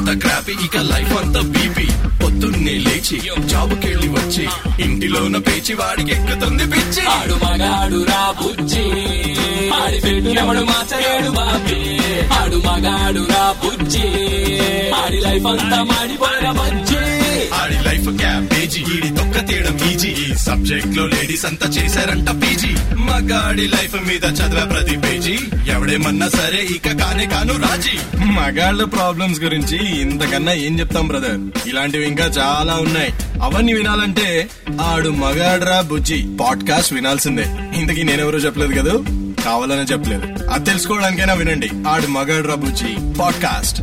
అంతా క్రాపీ ఇక లైఫ్ అంతా బీపీ పొద్దున్నే లేచి జాబుకెళ్ళి వచ్చి ఇంటిలోన పేచి వాడికి ఎక్కుతుంది పిచ్చి ఆడు మగాడు రా బుజ్జి ఆడి పెట్టు ఎవడు మార్చలేడు బాబీ ఆడు మగాడు రా బుజ్జి ఆడి లైఫ్ అంతా మాడిపోయిన బజ్జి ఆడి లైఫ్ క్యాబేజీ ఈడి తొక్క తీయడం ఈజీ ఈ సబ్జెక్ట్ లో లేడీస్ అంతా చేశారంట పీజీ మగాడి లైఫ్ మీద చదివే ప్రతి పేజీ ఎవడేమన్నా సరే ఇక కానే కాను రాజీ మగాళ్ళ ప్రాబ్లమ్స్ గురించి ఇంతకన్నా ఏం చెప్తాం బ్రదర్ ఇలాంటివి ఇంకా చాలా ఉన్నాయి అవన్నీ వినాలంటే ఆడు మగాడ్రా బుజ్జి పాడ్కాస్ట్ వినాల్సిందే ఇంతకీ నేనెవరో చెప్పలేదు కదా కావాలనే చెప్పలేదు అది తెలుసుకోవడానికైనా వినండి ఆడు మగాడ్రా బుజ్జి పాడ్కాస్ట్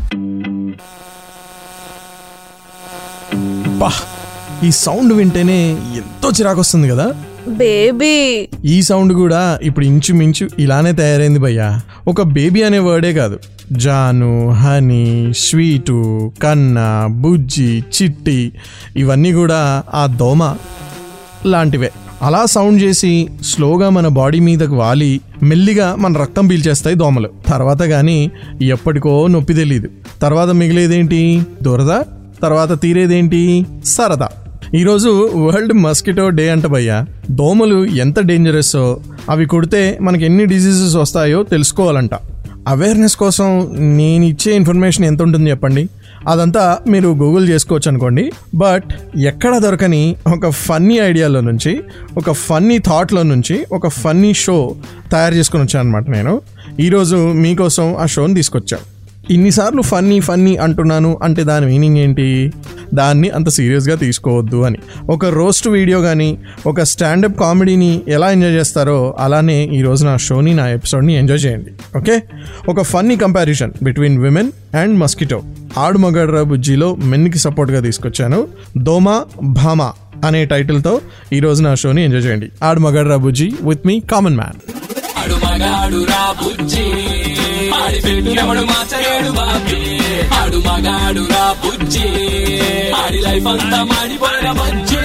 పా ఈ సౌండ్ వింటేనే ఎంతో చిరాకు వస్తుంది కదా బేబీ ఈ సౌండ్ కూడా ఇప్పుడు ఇంచుమించు ఇలానే తయారైంది భయ్యా ఒక బేబీ అనే వర్డే కాదు జాను హనీ స్వీటు కన్న బుజ్జి చిట్టి ఇవన్నీ కూడా ఆ దోమ లాంటివే అలా సౌండ్ చేసి స్లోగా మన బాడీ మీదకు వాలి మెల్లిగా మన రక్తం పీల్చేస్తాయి దోమలు తర్వాత కానీ ఎప్పటికో నొప్పి తెలియదు తర్వాత మిగిలేదేంటి దురద తర్వాత తీరేదేంటి సరదా ఈరోజు వరల్డ్ మస్కిటో డే అంట భయ్యా దోమలు ఎంత డేంజరస్ అవి కుడితే మనకి ఎన్ని డిసీజెస్ వస్తాయో తెలుసుకోవాలంట అవేర్నెస్ కోసం నేను ఇచ్చే ఇన్ఫర్మేషన్ ఎంత ఉంటుంది చెప్పండి అదంతా మీరు గూగుల్ చేసుకోవచ్చు అనుకోండి బట్ ఎక్కడ దొరకని ఒక ఫన్నీ ఐడియాలో నుంచి ఒక ఫన్నీ థాట్లో నుంచి ఒక ఫన్నీ షో తయారు చేసుకొని వచ్చాను అనమాట నేను ఈరోజు మీకోసం ఆ షోని తీసుకొచ్చాను ఇన్నిసార్లు ఫన్నీ ఫన్నీ అంటున్నాను అంటే దాని మీనింగ్ ఏంటి దాన్ని అంత సీరియస్గా తీసుకోవద్దు అని ఒక రోస్ట్ వీడియో కానీ ఒక స్టాండప్ కామెడీని ఎలా ఎంజాయ్ చేస్తారో అలానే ఈ రోజు నా షోని నా ఎపిసోడ్ని ఎంజాయ్ చేయండి ఓకే ఒక funny comparison between women and mosquito ఆడు మగడ్ర బుజ్జిలో మెన్కి సపోర్ట్గా తీసుకొచ్చాను దోమా భామా అనే టైటిల్తో ఈ రోజు నా షోని ఎంజాయ్ చేయండి ఆడు మగడ్ర బుజ్జి విత్ మీ కామన్ మ్యాన్ ఆడు మగాడు రా బుజ్జి ఆడి పెట్టు ఎవడు మార్చలేడు బాబీ ఆడు మగాడు రా బుజ్జి ఆడి లైఫ్ అంతా మాడిపోయిన బజ్జి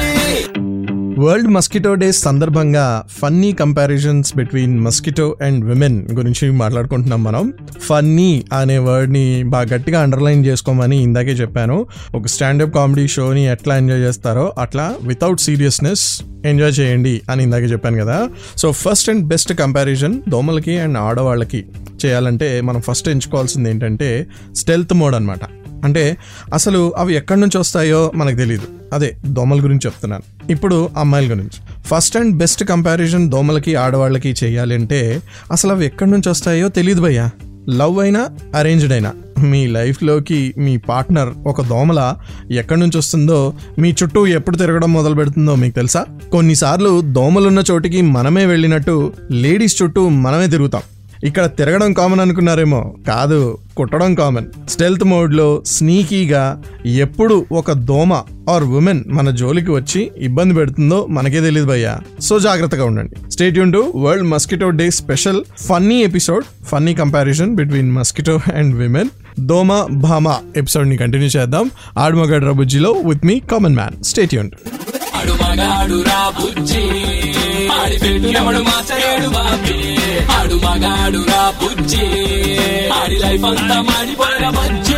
వరల్డ్ మస్కిటో డే సందర్భంగా funny comparisons between mosquito and women గురించి మాట్లాడుకుంటున్నాం మనం ఫన్నీ అనే వర్డ్ని బాగా గట్టిగా అండర్లైన్ చేసుకోమని ఇందాకే చెప్పాను ఒక స్టాండప్ కామెడీ షోని ఎట్లా ఎంజాయ్ చేస్తారో అట్లా వితౌట్ సీరియస్నెస్ ఎంజాయ్ చేయండి అని ఇందాకే చెప్పాను కదా so first and best comparison దోమలకి అండ్ ఆడవాళ్ళకి చేయాలంటే మనం ఫస్ట్ ఎంచుకోవాల్సింది ఏంటంటే స్టెల్త్ మోడ్ అనమాట అంటే అసలు అవి ఎక్కడి నుంచి వస్తాయో మనకు తెలియదు అదే దోమల గురించి చెప్తున్నాను ఇప్పుడు అమ్మాయిల గురించి ఫస్ట్ అండ్ బెస్ట్ కంపారిజన్ దోమలకి ఆడవాళ్ళకి చేయాలి అంటే అసలు అవి ఎక్కడి నుంచి వస్తాయో తెలియదు భయ్యా లవ్ అయినా అరేంజ్డ్ అయినా మీ లైఫ్లోకి మీ పార్ట్నర్ ఒక దోమల ఎక్కడి నుంచి వస్తుందో మీ చుట్టూ ఎప్పుడు తిరగడం మొదలు పెడుతుందో మీకు తెలుసా కొన్నిసార్లు దోమలున్న చోటికి మనమే వెళ్ళినట్టు లేడీస్ చుట్టూ మనమే తిరుగుతాం ఇక్కడ తిరగడం కామన్ అనుకున్నారేమో కాదు కుట్టడం కామన్ స్టెల్త్ మోడ్లో స్నీకీగా ఎప్పుడు ఒక దోమ ఆర్ ఉమెన్ మన జోలికి వచ్చి ఇబ్బంది పెడుతుందో మనకే తెలియదు భయ్యా సో జాగ్రత్తగా ఉండండి స్టేట్ యూన్ to world mosquito day special funny episode funny comparison between mosquito and women దోమ భామ ఎపిసోడ్ ని కంటిన్యూ చేద్దాం ఆడమగడ్ రబుజ్జిలో with me common man stay యూన్ ఆడు మగాడు రా బుజ్జి ఆడి పెట్టు ఎవడు మార్చలేడు బాబీ ఆడు మగాడు రా బుజ్జి ఆడి లైఫ్ అంతా మాడిపోయిన బజ్జి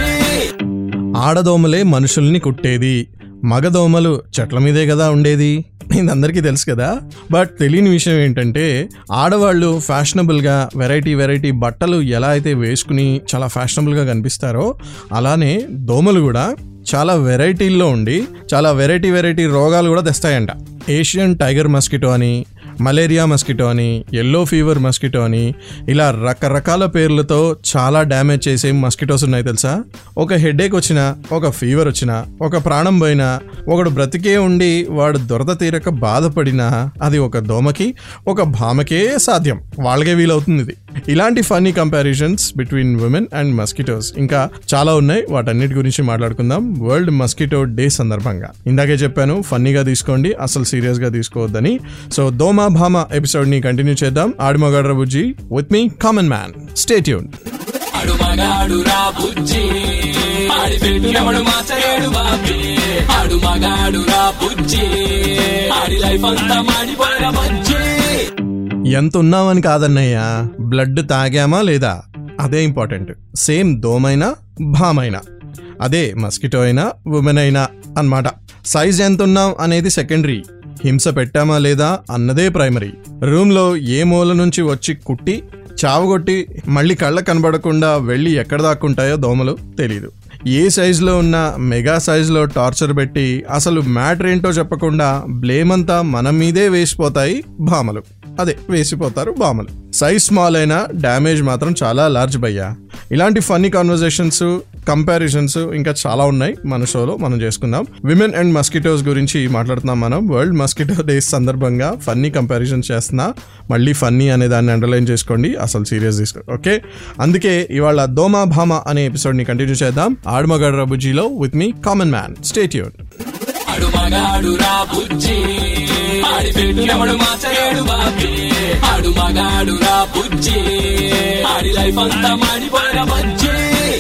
ఆడదోమలే మనుషుల్ని కుట్టేది మగదోమలు చెట్ల మీదే కదా ఉండేది ఇది అందరికీ తెలుసు కదా బట్ తెలియని విషయం ఏంటంటే ఆడవాళ్ళు ఫ్యాషనబుల్గా వెరైటీ వెరైటీ బట్టలు ఎలా అయితే వేసుకుని చాలా ఫ్యాషనబుల్గా కనిపిస్తారో అలానే దోమలు కూడా చాలా వెరైటీల్లో ఉండి చాలా వెరైటీ వెరైటీ రోగాలు కూడా తెస్తాయంట ఏషియన్ టైగర్ మస్కిటో అని మలేరియా మస్కిటో అని ఎల్లో ఫీవర్ మస్కిటో అని ఇలా రకరకాల పేర్లతో చాలా డ్యామేజ్ చేసే మస్కిటోస్ ఉన్నాయి తెలుసా ఒక హెడేక్ వచ్చినా ఒక ఫీవర్ వచ్చినా ఒక ప్రాణం పోయినా ఒకడు బ్రతికే ఉండి వాడు దొరద తీరక బాధపడినా అది ఒక దోమకి ఒక భామకే సాధ్యం వాళ్ళకే వీలవుతుంది ఇది ఇలాంటి funny comparisons between women and mosquitoes ఇంకా చాలా ఉన్నాయి వాటన్నిటి గురించి మాట్లాడుకుందాం వరల్డ్ మస్కిటో డే సందర్భంగా ఇందాకే చెప్పాను ఫన్నీగా తీసుకోండి అసలు సీరియస్ గా తీసుకోవద్దని సో దోమా భామ ఎపిసోడ్ ని కంటిన్యూ చేద్దాం ఆడిమగడ్ర బుజ్జి with me common man stay tuned ఆడు మగాడు రా బుజ్జి ఆడి పెట్టు ఎవడు మార్చలేడు బాబీ ఆడు మగాడు రా బుజ్జి ఆడి లైఫ్ అంతా మాడిపోయిన బజ్జి ఎంత ఉన్నామని కాదన్నయ్యా బ్లడ్ తాగామా లేదా అదే ఇంపార్టెంట్ సేమ్ దోమైనా భామైనా అదే మస్కిటో అయినా ఉమెన్ అయినా అన్నమాట సైజ్ ఎంత ఉన్నాం అనేది సెకండరీ హింస పెట్టామా లేదా అన్నదే ప్రైమరీ రూమ్లో ఏ మూల నుంచి వచ్చి కుట్టి చావగొట్టి మళ్ళీ కళ్ళ కనబడకుండా వెళ్ళి ఎక్కడ దాక్కుంటాయో దోమలు తెలీదు ఏ సైజులో ఉన్న మెగా సైజులో టార్చర్ పెట్టి అసలు మ్యాటర్ ఏంటో చెప్పకుండా బ్లేమ్ అంతా మన మీదే వేసిపోతాయి భామలు అదే వేసిపోతారు భామలు సైజ్ స్మాల్ అయినా డ్యామేజ్ మాత్రం చాలా లార్జ్ భయ్యా ఇలాంటి ఫన్నీ కాన్వర్జేషన్స్ కంపారిజన్స్ ఇంకా చాలా ఉన్నాయి మన షోలో మనం చేసుకుందాం విమెన్ అండ్ మస్కిటోస్ గురించి మాట్లాడుతున్నాం మనం వరల్డ్ మస్కిటో డేస్ సందర్భంగా ఫన్నీ కంపారిజన్స్ చేస్తున్నా మళ్ళీ ఫన్నీ అనే దాన్ని అండర్లైన్ చేసుకోండి అసలు సీరియస్ తీసుకో ఓకే అందుకే ఇవాళ దోమా భామ అనే ఎపిసోడ్ ని కంటిన్యూ చేద్దాం ఆడమగడ్ రబుజీలో with me common man stay tuned ఆడు మగాడు రా బుజ్జి ఆడి పెట్టు ఎవడు మార్చలేడు బాబీ ఆడు మగాడు రా బుజ్జి ఆడి లైఫ్ అంతా మాడిపోయిన బజ్జి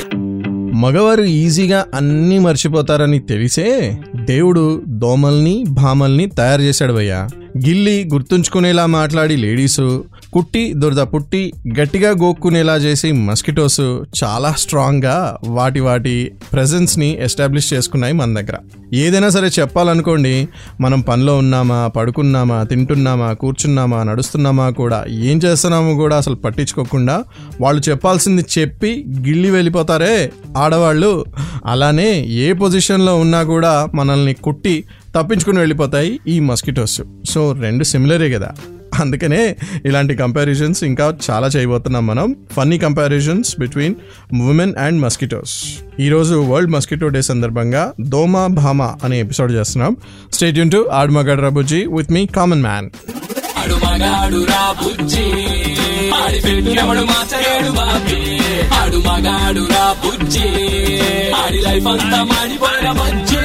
మగవారు ఈజీగా అన్నీ మర్చిపోతారని తెలిసే దేవుడు దోమల్ని భామల్ని తయారు చేశాడు భయ్యా గిల్లి గుర్తుంచుకునేలా మాట్లాడి లేడీసు కుట్టి దురద పుట్టి గట్టిగా గోక్కునేలా చేసి మస్కిటోస్ చాలా స్ట్రాంగ్గా వాటి వాటి ప్రెజెన్స్ని ఎస్టాబ్లిష్ చేసుకున్నాయి మన దగ్గర ఏదైనా సరే చెప్పాలనుకోండి మనం పనిలో ఉన్నామా పడుకున్నామా తింటున్నామా కూర్చున్నామా నడుస్తున్నామా కూడా ఏం చేస్తున్నామో కూడా అసలు పట్టించుకోకుండా వాళ్ళు చెప్పాల్సింది చెప్పి గిల్లి వెళ్ళిపోతారే ఆడవాళ్ళు అలానే ఏ పొజిషన్లో ఉన్నా కూడా మనల్ని కుట్టి తప్పించుకుని వెళ్ళిపోతాయి ఈ మస్కిటోస్ సో రెండు సిమిలరే కదా అందుకనే ఇలాంటి కంపారిజన్స్ ఇంకా చాలా చేయబోతున్నాం మనం funny comparisons between women and mosquitoes ఈరోజు వరల్డ్ మస్కిటో డే సందర్భంగా దోమా భామ అనే ఎపిసోడ్ చేస్తున్నాం స్టేట్ యూన్ టు ఆడ్మగడ్ రబుజీ విత్ మీ కామన్ మ్యాన్ ఆడు మగాడు రా బుజ్జి ఆడి పెట్టు ఎవడు మార్చలేడు బాబీ ఆడు మగాడు రా బుజ్జి ఆడి లైఫ్ అంతా మాడిపోయిన బజ్జి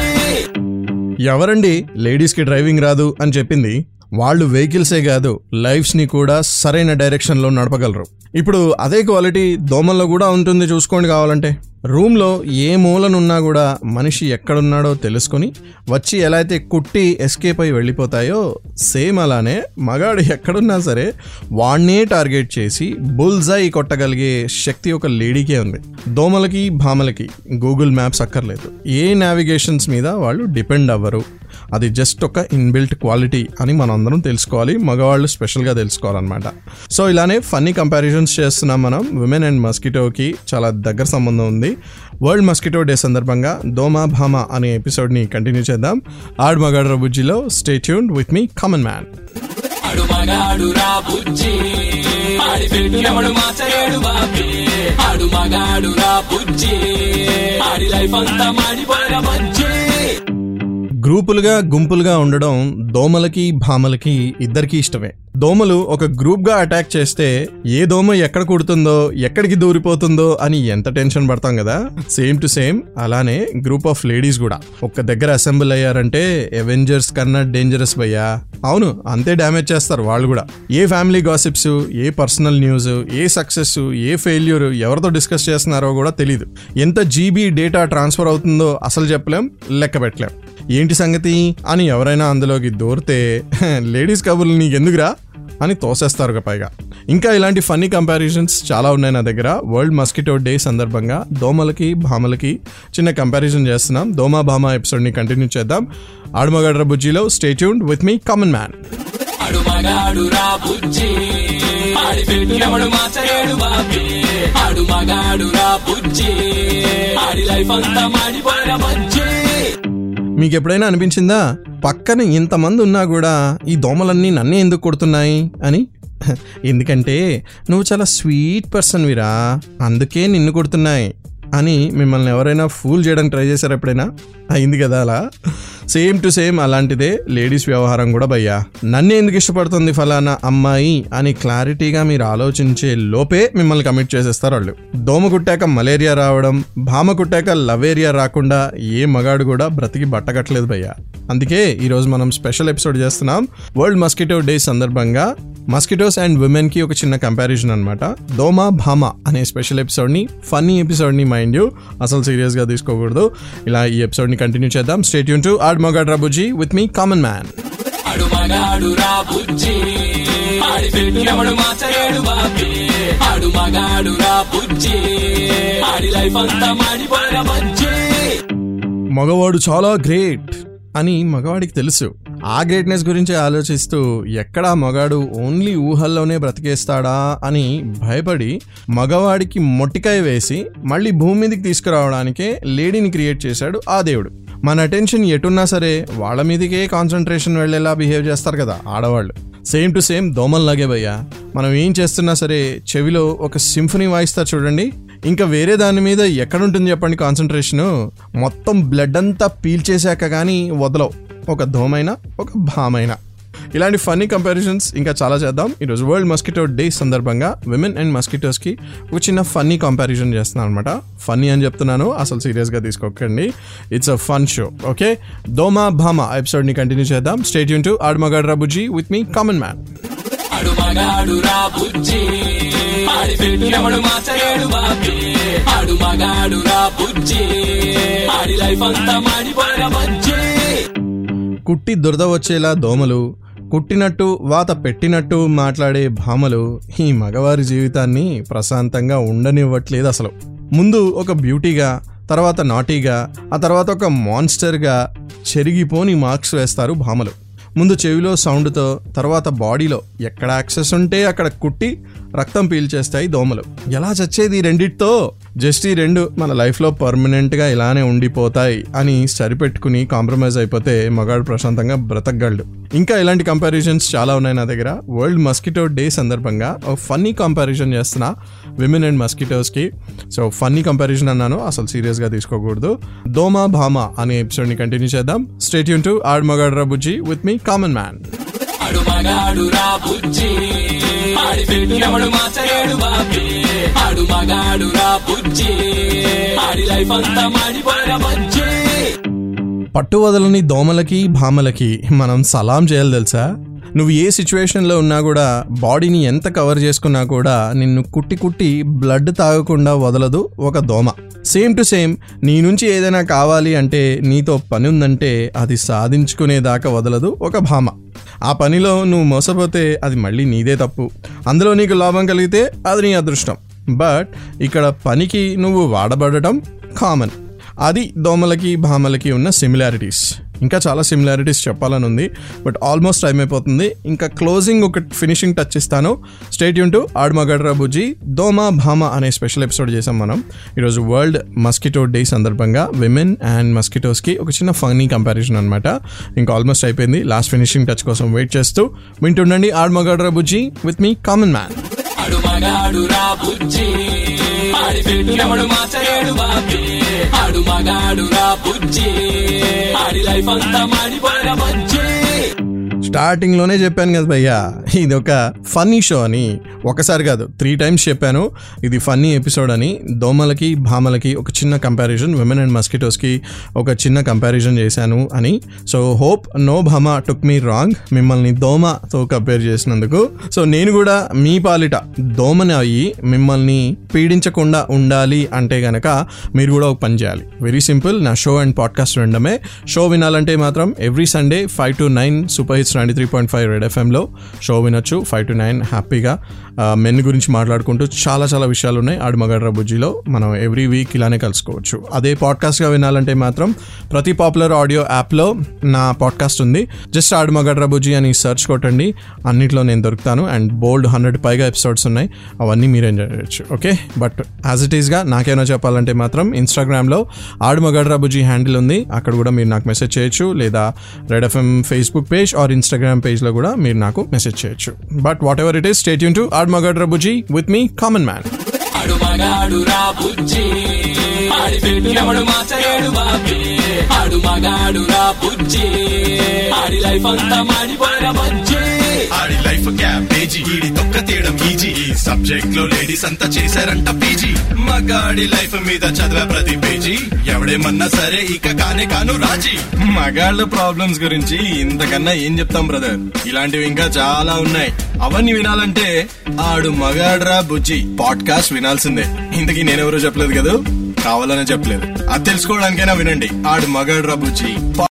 ఎవరండి లేడీస్కి డ్రైవింగ్ రాదు అని చెప్పింది వాళ్ళు వెహికల్సే కాదు లైఫ్స్ని కూడా సరైన డైరెక్షన్లో నడపగలరు ఇప్పుడు అదే క్వాలిటీ దోమల్లో కూడా ఉంటుంది చూసుకోండి కావాలంటే రూమ్లో ఏ మూలనున్నా కూడా మనిషి ఎక్కడున్నాడో తెలుసుకొని వచ్చి ఎలా అయితే కుట్టి ఎస్కేప్ అయి వెళ్ళిపోతాయో సేమ్ అలానే మగాడు ఎక్కడున్నా సరే వాణ్ణే టార్గెట్ చేసి బుల్జై కొట్టగలిగే శక్తి ఒక లేడీకే ఉంది దోమలకి భామలకి గూగుల్ మ్యాప్స్ అక్కర్లేదు ఏ నావిగేషన్స్ మీద వాళ్ళు డిపెండ్ అవ్వరు అది జస్ట్ ఒక ఇన్బిల్ట్ క్వాలిటీ అని మనం అందరం తెలుసుకోవాలి మగవాళ్ళు స్పెషల్గా తెలుసుకోవాలన్నమాట సో ఇలానే ఫన్నీ కంపారిజన్స్ చేస్తున్నాం మనం విమెన్ అండ్ మస్కిటోకి చాలా దగ్గర సంబంధం ఉంది వరల్డ్ మస్కిటో డే సందర్భంగా దోమా భామ అనే ఎపిసోడ్ని కంటిన్యూ చేద్దాం ఆడ్ మగాడు రబుజ్జిలో stay tune with me common man ఆడు మగాడు రా బుజ్జి ఆడి పెట్టు ఎవడు మార్చలేడు బాబీ ఆడు మగాడు రా బుజ్జి ఆడి లైఫ్ అంతా మాడిపోయిన బజ్జి గ్రూపులుగా గుంపులుగా ఉండడం దోమలకి భామలకి ఇద్దరికీ ఇష్టమే దోమలు ఒక గ్రూప్ గా అటాక్ చేస్తే ఏ దోమ ఎక్కడ కుడుతుందో ఎక్కడికి దూరిపోతుందో అని ఎంత టెన్షన్ పడతాం కదా సేమ్ టు సేమ్ అలానే గ్రూప్ ఆఫ్ లేడీస్ కూడా ఒక్క దగ్గర అసెంబ్ల్ అయ్యారంటే అవెంజర్స్ కన్నా డేంజరస్ భయ్యా అవును అంతే డ్యామేజ్ చేస్తారు వాళ్ళు కూడా ఏ ఫ్యామిలీ గాసిప్స్ ఏ పర్సనల్ న్యూస్ ఏ సక్సెస్ ఏ ఫెయిల్యూర్ ఎవరితో డిస్కస్ చేస్తున్నారో కూడా తెలియదు ఎంత జీబీ డేటా ట్రాన్స్ఫర్ అవుతుందో అసలు చెప్పలేం లెక్క పెట్టలేం ఏంటి సంగతి అని ఎవరైనా అందులోకి దూరితే లేడీస్ కబుర్లు నీకు ఎందుకురా అని తోసేస్తారు పైగా ఇంకా ఇలాంటి ఫన్నీ కంపారిజన్స్ చాలా ఉన్నాయి నా దగ్గర వరల్డ్ మస్కిటో డే సందర్భంగా దోమలకి భామలకి చిన్న కంపారిజన్ చేస్తున్నాం దోమా భామ ఎపిసోడ్ని కంటిన్యూ చేద్దాం ఆడమగడ్ర బుజ్జిలో stay tuned with me common man ఆడు మగాడు రా బుజ్జి ఆడి పెట్టు ఎవడు మార్చలేడు బాబీ ఆడు మగాడు రా బుజ్జి ఆడి లైఫ్ అంతా మాడిపోయిన బజ్జి మీకు ఎప్పుడైనా అనిపించిందా పక్కన ఇంతమంది ఉన్నా కూడా ఈ దోమలన్నీ నన్నే ఎందుకు కొడుతున్నాయి అని ఎందుకంటే నువ్వు చాలా స్వీట్ పర్సన్ విరా అందుకే నిన్ను కొడుతున్నాయి అని మిమ్మల్ని ఎవరైనా ఫూల్ చేయడానికి ట్రై చేశారు ఎప్పుడైనా అయింది కదా అలా సేమ్ టు సేమ్ అలాంటిదే లేడీస్ వ్యవహారం కూడా భయ్యా నన్ను ఎందుకు ఇష్టపడుతుంది ఫలానా అమ్మాయి అని క్లారిటీగా మీరు ఆలోచించే లోపే మిమ్మల్ని కమిట్ చేసేస్తారు వాళ్ళు దోమ కుట్టాక మలేరియా రావడం భామ కుట్టాక లవేరియా రాకుండా ఏ మగాడు కూడా బ్రతికి బట్టకట్లేదు భయ్యా అందుకే ఈరోజు మనం స్పెషల్ ఎపిసోడ్ చేస్తున్నాం వరల్డ్ మస్కిటో డే సందర్భంగా మస్కిటోస్ అండ్ విమెన్ కి ఒక చిన్న కంపారిజన్ అనమాట దోమా భామ అనే స్పెషల్ ఎపిసోడ్ ని ఫన్నీ ఎపిసోడ్ ని మైండ్ యూ అసలు సీరియస్ గా తీసుకోకూడదు ఇలా ఈ ఎపిసోడ్ ని కంటిన్యూ చేద్దాం స్టేట్ యూన్ టు ఆడ్ మొగాడ్ రబుజీ విత్ మీ కామన్ మ్యాన్ ఆడు ఆడు మగాడు రా బుజ్జి ఆడి పెట్టు ఎవడు మార్చలేడు బాబీ ఆడు మగాడు రా బుజ్జి ఆడి లైఫ్ అంతా మాడిపోయిన బజ్జి మగవాడు చాలా గ్రేట్ అని మగవాడికి తెలుసు ఆ గ్రేట్నెస్ గురించి ఆలోచిస్తూ ఎక్కడా మగాడు ఓన్లీ ఊహల్లోనే బ్రతికేస్తాడా అని భయపడి మగవాడికి మొట్టికాయ వేసి మళ్ళీ భూమి మీదకి తీసుకురావడానికే లేడీని క్రియేట్ చేశాడు ఆ దేవుడు మన అటెన్షన్ ఎటున్నా సరే వాళ్ళ మీదకే కాన్సన్ట్రేషన్ వెళ్ళేలా బిహేవ్ చేస్తారు కదా ఆడవాళ్ళు సేమ్ టు సేమ్ దోమల్లాగే భయ్యా మనం ఏం చేస్తున్నా సరే చెవిలో ఒక సింఫనీ వాయిస్తారు చూడండి ఇంకా వేరే దాని మీద ఎక్కడుంటుంది చెప్పండి కాన్సన్ట్రేషన్ మొత్తం బ్లడ్ అంతా పీల్చేశాక కానీ వదలవు ఒక దోమైనా ఒక భామైనా ఇలాంటి ఫన్నీ కంపారిజన్స్ ఇంకా చాలా చేద్దాం ఈరోజు వరల్డ్ మస్కిటో డే సందర్భంగా విమెన్ అండ్ మస్కిటోస్కి ఒక చిన్న ఫన్నీ కంపారిజన్ చేస్తున్నాను అనమాట ఫన్నీ అని చెప్తున్నాను అసలు సీరియస్గా తీసుకోకండి it's a fun show okay దోమా భామా ఎపిసోడ్ని కంటిన్యూ చేద్దాం స్టేట్ యూన్ టు ఆడమగాడ్ రాబుజీ విత్ మీ కామన్ మ్యాన్ ఆడు మగాడు రా బుజ్జి ఆడి పెట్టు ఎవడు మార్చలేడు బాబీ ఆడు మగాడు రా బుజ్జి ఆడి లైఫ్ అంతా మాడిపోయిన బజ్జి కుట్టి దురద వచ్చేలా దోమలు కుట్టినట్టు వాత పెట్టినట్టు మాట్లాడే భామలు ఈ మగవారి జీవితాన్ని ప్రశాంతంగా ఉండనివ్వట్లేదు అసలు ముందు ఒక బ్యూటీగా తర్వాత నాటీగా ఆ తర్వాత ఒక మాన్స్టర్గా చెరిగిపోని మార్క్స్ వేస్తారు భామలు ముందు చెవిలో సౌండ్తో తర్వాత బాడీలో ఎక్కడ యాక్సెస్ ఉంటే అక్కడ కుట్టి రక్తం పీల్చేస్తాయి దోమలు ఎలా చచ్చేది ఈ రెండిటితో జస్ట్ ఈ రెండు మన లైఫ్లో పర్మనెంట్గా ఇలానే ఉండిపోతాయి అని సరిపెట్టుకుని కాంప్రమైజ్ అయిపోతే మగాడు ప్రశాంతంగా బ్రతకగలడు ఇంకా ఇలాంటి కంపారిజన్స్ చాలా ఉన్నాయి నా దగ్గర వరల్డ్ మస్కిటో డే సందర్భంగా ఒక ఫన్నీ కంపారిజన్ చేస్తున్నా విమెన్ అండ్ మస్కిటోస్కి సో ఫన్నీ కంపారిజన్ అన్నాను అసలు సీరియస్గా తీసుకోకూడదు దోమా భామా అనే ఎపిసోడ్ని కంటిన్యూ చేద్దాం స్టేట్ యూన్ టు ఆడ్ మగాడ్ రబుజీ విత్ మీ కామన్ మ్యాన్ ఆడు మగాడు రా బుజ్జి ఆడి పెట్టు ఎవడు మార్చలేడు బాబీ ఆడు మగాడు రా బుజ్జి ఆడి లైఫ్ అంతా మాడిపోయిన బజ్జి పట్టు వదలని దోమలకి భామలకి మనం సలాం చేయాలి తెలుసా నువ్వు ఏ సిచ్యువేషన్లో ఉన్నా కూడా బాడీని ఎంత కవర్ చేసుకున్నా కూడా నిన్ను కుట్టి కుట్టి బ్లడ్ తాగకుండా వదలదు ఒక దోమ సేమ్ టు సేమ్ నీ నుంచి ఏదైనా కావాలి అంటే నీతో పని ఉందంటే అది సాధించుకునేదాకా వదలదు ఒక భామ ఆ పనిలో నువ్వు మోసపోతే అది మళ్ళీ నీదే తప్పు అందులో నీకు లాభం కలిగితే అది నీ అదృష్టం బట్ ఇక్కడ పనికి నువ్వు వాడబడటం కామన్ అది దోమలకి భామలకి ఉన్న సిమిలారిటీస్ ఇంకా చాలా సిమిలారిటీస్ చెప్పాలని ఉంది బట్ ఆల్మోస్ట్ టైం అయిపోతుంది ఇంకా క్లోజింగ్ ఒక ఫినిషింగ్ టచ్ ఇస్తాను స్టేట్ యూన్ టు ఆడ్మగడ్రా బుజ్జి దోమ భామ అనే స్పెషల్ ఎపిసోడ్ చేసాం మనం ఈరోజు వరల్డ్ మస్కిటో డే సందర్భంగా విమెన్ అండ్ మస్కిటోస్కి ఒక చిన్న ఫన్నీ కంపారిజన్ అనమాట ఇంకా ఆల్మోస్ట్ అయిపోయింది లాస్ట్ ఫినిషింగ్ టచ్ కోసం వెయిట్ చేస్తూ వింటుండండి ఆడ్మగడ్రా బుజ్జి విత్ మీ కామన్ మ్యాన్ ఆడు మగాడు రా బుజ్జి ఆడి పెట్టు ఎవడు మార్చలేడు బాబీ ఆడు మగాడు రా బుజ్జి ఆడి లైఫ్ అంతా మాడిపోయిన బజ్జి స్టార్టింగ్ లోనే చెప్పాను కదా భయ్యా ఇది ఒక ఫన్నీ షో అని ఒకసారి కాదు త్రీ టైమ్స్ చెప్పాను ఇది ఫన్నీ ఎపిసోడ్ అని దోమలకి భామలకి ఒక చిన్న కంపారిజన్ విమెన్ అండ్ మస్కిటోస్కి ఒక చిన్న కంపారిజన్ చేశాను అని సో హోప్ నో భామ టుక్ మీ రాంగ్ మిమ్మల్ని దోమతో కంపేర్ చేసినందుకు సో నేను కూడా మీ పాలిట దోమని అయ్యి మిమ్మల్ని పీడించకుండా ఉండాలి అంటే గనక మీరు కూడా ఒక పని చేయాలి వెరీ సింపుల్ నా షో అండ్ పాడ్కాస్ట్ వినడమే షో వినాలంటే మాత్రం every Sunday five to nine super hits ninety three point five Red ఎఫ్ఎంలో షో వినొచ్చు ఫైవ్ టు నైన్ హ్యాపీగా మెన్ గురించి మాట్లాడుకుంటూ చాలా చాలా విషయాలు ఉన్నాయి ఆడు మగడ్ర బుజ్జిలో మనం ఎవ్రీ వీక్ ఇలానే కలుసుకోవచ్చు అదే పాడ్కాస్ట్గా వినాలంటే మాత్రం ప్రతి పాపులర్ ఆడియో యాప్లో నా పాడ్కాస్ట్ ఉంది జస్ట్ ఆడు మగడ్ర బుజ్జి అని సెర్చ్ కొట్టండి అన్నిట్లో నేను దొరుకుతాను అండ్ బోల్డ్ హండ్రెడ్ పైగా ఎపిసోడ్స్ ఉన్నాయి అవన్నీ మీరు ఎంజాయ్ చేయొచ్చు ఓకే బట్ యాజ్ ఇట్ ఈస్గా నాకేమైనా చెప్పాలంటే మాత్రం ఇన్స్టాగ్రామ్లో ఆడు మగడ్ర బుజ్జి హ్యాండిల్ ఉంది అక్కడ కూడా మీరు నాకు మెసేజ్ చేయొచ్చు లేదా Red FM Facebook page or Instagram పేజ్లో కూడా మీరు నాకు మెసేజ్ చేయొచ్చు but whatever it is stay యూన్ టు ఆడ్ మగడ్ర బుజ్జి విత్ మీ కామన్ మ్యాన్ ఆడు మగాడు రా బుజ్జి ఆడి పెట్టు ఎవడు మార్చలేడు బాబీ ఆడు మగాడు రా బుజ్జి ఆడి లైఫ్ అంతా మాడిపోయిన బజ్జి ఆడి లైఫ్ క్యాబేజీ ఈడి తొక్క తీయడం ఈజీ ఈ సబ్జెక్ట్ లో లేడీస్ అంతా చేశారంట పీజీ మగాడి లైఫ్ మీద చదివే ప్రతి పేజీ ఎవడేమన్నా సరే ఇక కానే కాను రాజీ మగాళ్ళ ప్రాబ్లమ్స్ గురించి ఇంతకన్నా ఏం చెప్తాం బ్రదర్ ఇలాంటివి ఇంకా చాలా ఉన్నాయి అవన్నీ వినాలంటే ఆడు మగాడ్రా బుజ్జి పాడ్కాస్ట్ వినాల్సిందే ఇంతకీ నేనెవరో చెప్పలేదు కదా కావాలనే చెప్పలేదు అది తెలుసుకోవడానికైనా వినండి ఆడు మగాడ్రా బుజ్జి